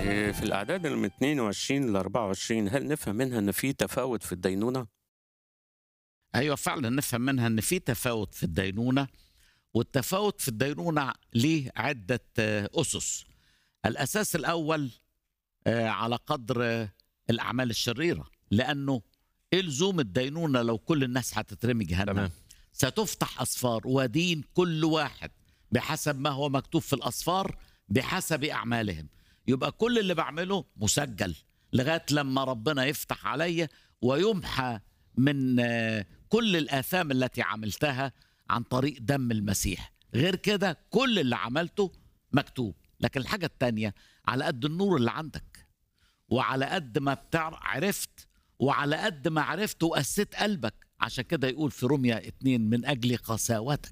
آآ في الأعداد اللي من 22 ل24 هل نفهم منها إن في تفاوت في الدينونة؟ أيوه فعلًا نفهم منها إن في تفاوت في الدينونة، والتفاوت في الدينونة ليه عدة أُسس. الأساس الأول آآ على قدر الأعمال الشريرة، لأنه إيه لزوم الدينونة لو كل الناس هتترمي جهنم؟ تمام. ستُفتح أسفار ودين كل واحد بحسب ما هو مكتوب في الأسفار بحسب أعمالهم. يبقى كل اللي باعمله مسجل لغاية لما ربنا يفتح عليّا ويُمحى من كل الآثام التي عملتها عن طريق دم المسيح. غير كده كل اللي عملته مكتوب. لكن الحاجة التانية على قد النور اللي عندك، وعلى قد ما بتع عرفت، وعلى قد ما عرفت وقسيت قلبك. عشان كده يقول في روميا 2 من أجل قساوتك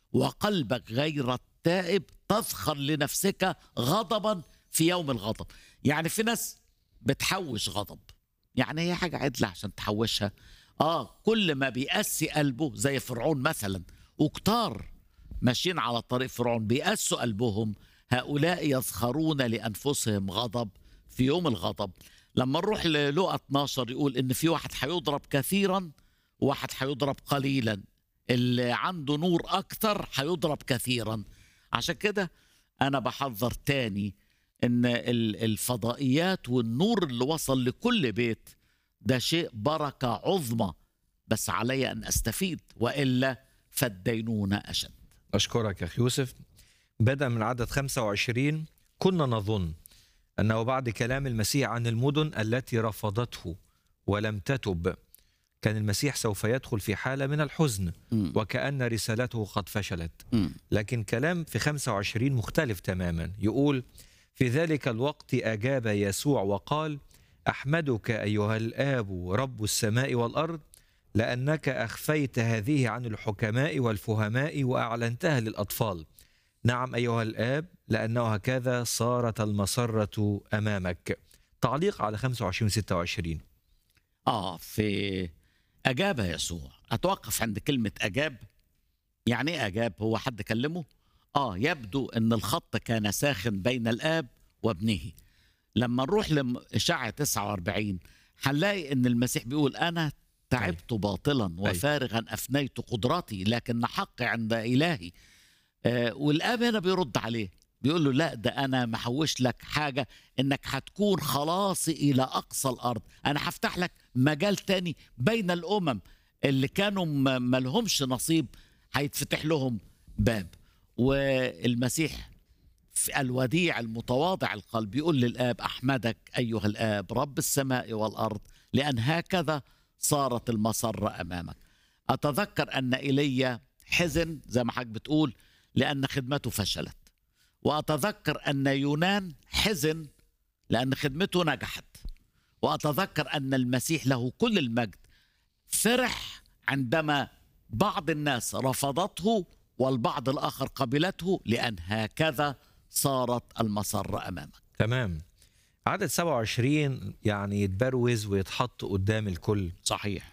وقلبك غير التائب تذخر لنفسك غضبًا في يوم الغضب. يعني في ناس بتحوّش غضب، يعني هي حاجة عدلة عشان تحوّشها. آه كل ما بيقسي قلبه زي فرعون مثلًا، وكتار ماشيين على طريق فرعون بيقسوا قلبهم، هؤلاء يزخرون لأنفسهم غضب في يوم الغضب. لما نروح للوقا 12 يقول إن في واحد هيضرب كثيرًا وواحد هيضرب قليلًا. اللي عنده نور أكتر هيضرب كثيرًا. عشان كده أنا باحذّر تاني إن ال الفضائيات والنور اللي وصل لكل بيت ده شيء بركة عظمى، بس علي أن أستفيد وإلا فالدينونة أشد. أشكرك يا أخي يوسف. بدءًا من عدد 25 كنا نظن أنه بعد كلام المسيح عن المدن التي رفضته ولم تتب كان المسيح سوف يدخل في حالة من الحزن إمم. وكأن رسالته قد فشلت. إمم. لكن كلام في 25 مختلف تمامًا، يقول: في ذلك الوقت أجاب يسوع وقال: أحمدك أيها الآب رب السماء والأرض لأنك أخفيت هذه عن الحكماء والفهماء وأعلنتها للأطفال. نعم أيها الآب لأنه هكذا صارت المسرة أمامك. تعليق على 25 و26. آه في أجاب يسوع. أتوقف عند كلمة أجاب. يعني إيه أجاب؟ هو حد كلمه؟ آه يبدو إن الخط كان ساخن بين الآب وابنه. لما نروح لإشعيا 49 هنلاقي إن المسيح بيقول أنا تعبت باطلًا وفارغًا أفنيت قدرتي لكن حقي عند إلهي. آآ والآب هنا بيرد عليه بيقول له لأ ده أنا محوّش لك حاجة إنك هتكون خلاصي إلى أقصى الأرض. أنا هافتح لك مجال تاني بين الأمم اللي كانوا ما ما لهمش نصيب هيتفتح لهم باب. والمسيح في الوديع المتواضع القلب يقول للآب أحمدك أيها الآب رب السماء والأرض لأن هكذا صارت المسرة أمامك. أتذكر أن إيليا حزن زي ما حضرتك بتقول لأن خدمته فشلت. وأتذكر أن يونان حزن لأن خدمته نجحت. وأتذكر أن المسيح له كل المجد فرح عندما بعض الناس رفضته والبعض الآخر قبلته لأن هكذا صارت المسرة أمامك. تمام. عدد 27 يعني يتبروز ويتحط قدام الكل. صحيح.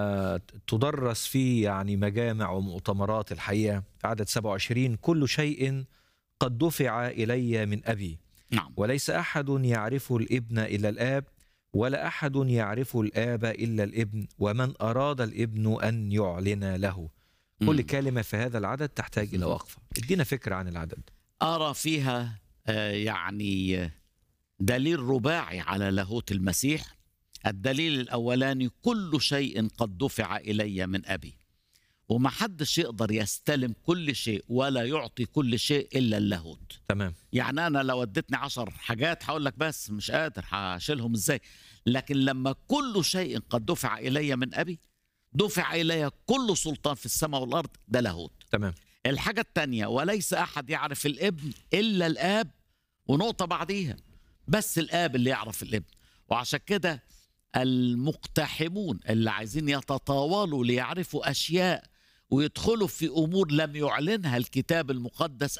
وتدرس فيه يعني مجامع ومؤتمرات الحقيقة. في عدد 27 كل شيء قد دفع إلي من أبي. نعم. وليس أحد يعرف الابن إلا الآب ولا أحد يعرف الآب إلا الابن ومن أراد الابن أن يعلن له. كل إمم. كلمة في هذا العدد تحتاج إلى وقفة. ادينا فكرة عن العدد. أرى فيها آآ يعني دليل رباعي على لاهوت المسيح. الدليل الأولاني كل شيء قد دفع إلي من أبي. وما حدش يقدر يستلم كل شيء ولا يعطي كل شيء إلا اللاهوت. تمام. يعني أنا لو اديتني 10 حاجات هاقول لك بس مش قادر هاشيلهم إزاي. لكن لما كل شيء قد دفع إلي من أبي دفع إلي كل سلطان في السماء والأرض ده لاهوت. تمام. الحاجة التانية وليس أحد يعرف الابن إلا الآب ونقطة بعديها بس الآب اللي يعرف الابن وعشان كده المقتحمون اللي عايزين يتطاولوا ليعرفوا أشياء ويدخلوا في أمور لم يعلنها الكتاب المقدس